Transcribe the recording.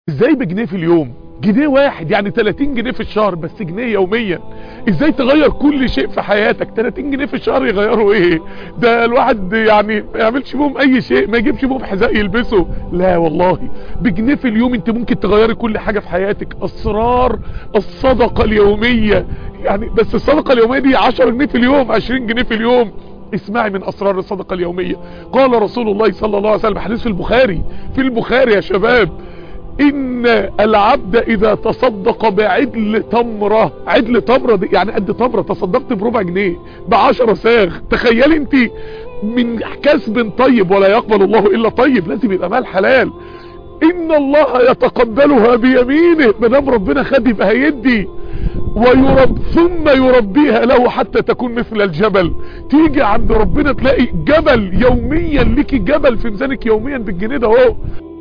ازاي بجنيه في اليوم جنيه واحد يعني 30 جنيه في الشهر بس جنيه يوميا ازاي تغير كل شيء في حياتك 30 جنيه في الشهر يغيروا ايه ده الواحد يعني ما يعملش بهم اي شيء ما يجيبش بهم حذاء يلبسه لا والله بجنيه في اليوم انت ممكن تغيري كل حاجة في حياتك اسرار الصدقة اليومية يعني بس الصدقة اليومية دي 10 جنيه في اليوم 20 جنيه في اليوم اسمعي من اسرار الصدقة اليومية قال رسول الله صلى الله عليه وسلم حديث في البخاري في البخاري يا شباب ان العبد اذا تصدق بعدل تمرة عدل تمرة دي يعني قد تمرة تصدقت بربع جنيه بعشرة ساغ تخيلي انت من كسب طيب ولا يقبل الله الا طيب لازم يبقى مال حلال ان الله يتقبلها بيمينه ما دام ربنا خد يبقى هيدي ويرب ثم يربيها له حتى تكون مثل الجبل تيجي عند ربنا تلاقي جبل يوميا ليكي جبل في ميزانك يوميا بالجنيه ده اهو